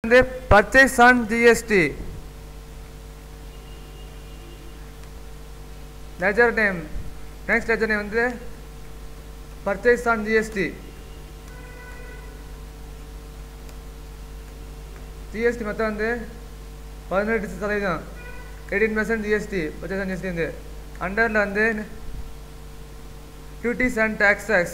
வந்து purchase on GST ledger name next ledger name வந்து purchase on GST GST மொத்தம் வந்து பதினெட்டு சதவீதம் eighteen percent GST purchase on GST வந்து அண்டரில் வந்து டியூட்டிஸ் அண்ட் டேக்ஸஸ்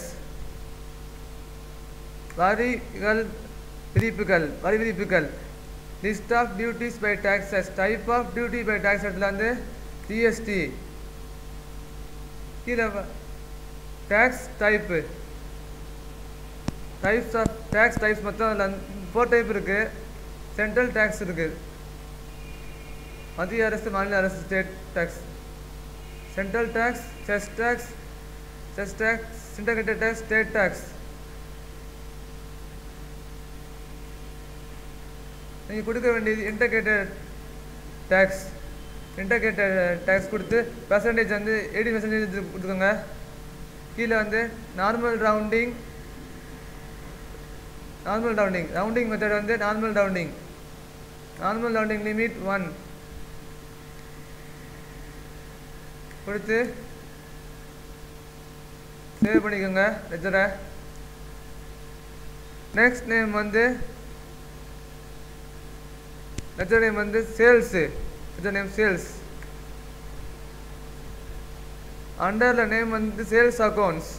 வரிகள் விதிப்புகள் வரி விதிப்புகள் list of duties by taxes type of duty by tax இடத்துல வந்து ஜிஎஸ்டி கீழே tax type types of tax types மொத்தம் அதில் ஃபோர் டைப் இருக்குது சென்ட்ரல் டேக்ஸ் இருக்குது மத்திய அரசு மாநில அரசு state tax central tax cess tax cess tax integrated tax state tax நீங்கள் கொடுக்க வேண்டியது இன்டகிரேட்டட் டேக்ஸ் இன்டகிரேட்டட் டேக்ஸ் கொடுத்து பெர்சன்டேஜ் வந்து எயிட்டி பெர்சன்டேஜ் கொடுத்துக்கோங்க கீழே வந்து normal rounding normal rounding rounding method வந்து normal rounding normal rounding limit one கொடுத்து சேவ் பண்ணிக்கோங்க லெஜரை நெக்ஸ்ட் நேம் வந்து லெஜர் நேம் வந்து சேல்ஸு லெஜர் நேம் சேல்ஸ் அண்டரில் நேம் வந்து sales accounts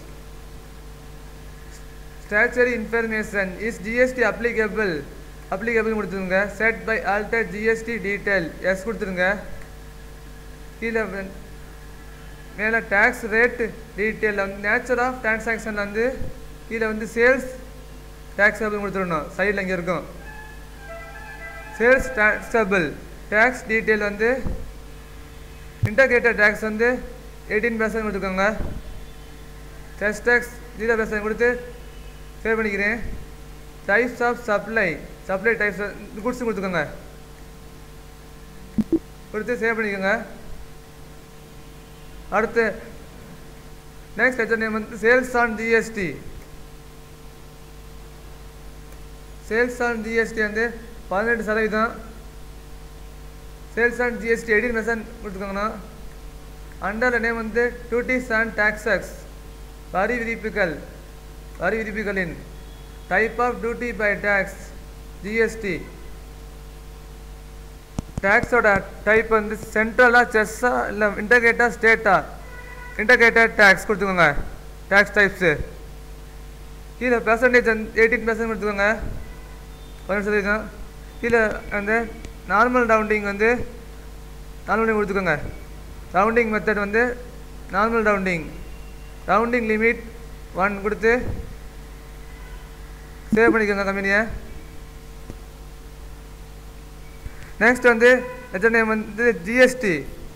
statutory information is GST applicable applicable கொடுத்துருங்க set by alter GST details கொடுத்துருங்க கீழே மேலே டேக்ஸ் ரேட் டீட்டெயில் வந்து நேச்சர் ஆஃப் டிரான்சாக்ஷனில் வந்து கீழே வந்து சேல்ஸ் டேக்ஸபிள் கொடுத்துடணும் சைடில் இங்கே இருக்கும் சேல்ஸ் டேக்ஸபிள் டேக்ஸ் டீட்டெயில் வந்து இன்டகிரேட்டட் டேக்ஸ் வந்து எயிட்டீன் பர்சன்ட் கொடுத்துக்கோங்க செஸ் டேக்ஸ் ஜீரோ பர்சன்ட் கொடுத்து சேவ் பண்ணிக்கிறேன் types of supply supply types goods கொடுத்துக்கோங்க கொடுத்து சேவ் பண்ணிக்கோங்க அடுத்து நெக்ஸ்ட் லெஜர் நேம் வந்து sales on GST sales on GST வந்து பதினெட்டு சதவீதம் sales and GST eighteen percent கொடுத்துக்கோங்கண்ணா அண்டர் நேம் வந்து டியூட்டிஸ் அண்ட் டாக்ஸஸ் வரி விதிப்புகள் வரி விதிப்புகளின் type of duty by tax GST டேக்ஸோட டைப் வந்து சென்ட்ரலாக செஸ்ஸா இல்லை இன்டகிரேட்டாக ஸ்டேட்டா இன்டகிரேட்டட் டேக்ஸ் கொடுத்துக்கோங்க டேக்ஸ் டைப்ஸு கீழே பெர்சன்டேஜ் வந்து எயிட்டீன் பர்சன்ட் கொடுத்துக்கோங்க பதினெட்டு சதவீதம் கீழே வந்து நார்மல் ரவுண்டிங் வந்து நார்மல் கொடுத்துக்கோங்க ரவுண்டிங் மெத்தட் வந்து normal rounding rounding limit one கொடுத்து சேவ் பண்ணிக்கோங்க கம்பெனியை நெக்ஸ்ட் வந்து லெஜர் நேம் வந்து ஜிஎஸ்டி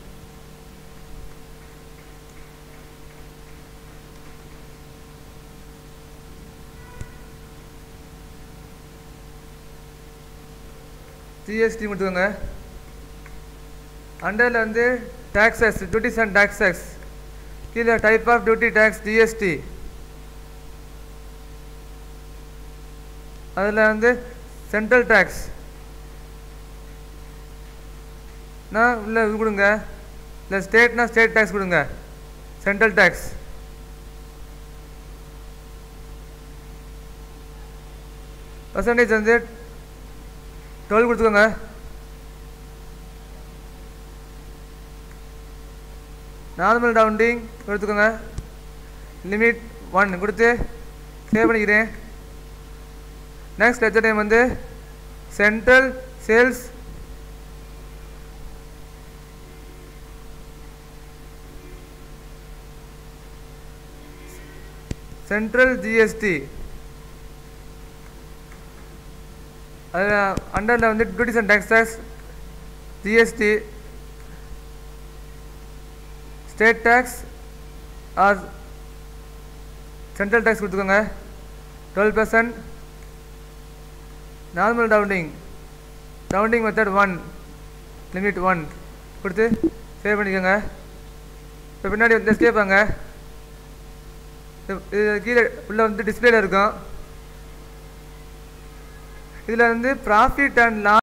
ஜிஎஸ்டி கொடுத்துக்கோங்க அண்டரில் வந்து டேக்ஸஸ் டியூட்டிஸ் அண்ட் டேக்ஸஸ் கீழே type of duty tax GST அதில் வந்து சென்ட்ரல் டேக்ஸ் நான் இல்லை இது கொடுங்க இல்லை ஸ்டேட்னா ஸ்டேட் டேக்ஸ் கொடுங்க சென்ட்ரல் டேக்ஸ் பர்சன்டேஜ் வந்து டுவெல் கொடுத்துக்கோங்க நார்மல் ரவுண்டிங் கொடுத்துக்கோங்க லிமிட் ஒன் கொடுத்து சேவ் பண்ணிக்கிறேன் நெக்ஸ்ட் லெஜர் நேம் வந்து சென்ட்ரல் சேல்ஸ் சென்ட்ரல் ஜிஎஸ்டி அதில் அண்டரில் வந்து duties and taxes GST state tax or central tax கொடுத்துக்கோங்க twelve percent normal rounding rounding method one limit one கொடுத்து சேவ் பண்ணிக்கோங்க இப்போ பின்னாடி வந்து எஸ்கேப்பாங்க இது கீழே உள்ள வந்து டிஸ்பிளேல இருக்கும் இதில் வந்து ப்ராஃபிட் அண்ட் லாஸ்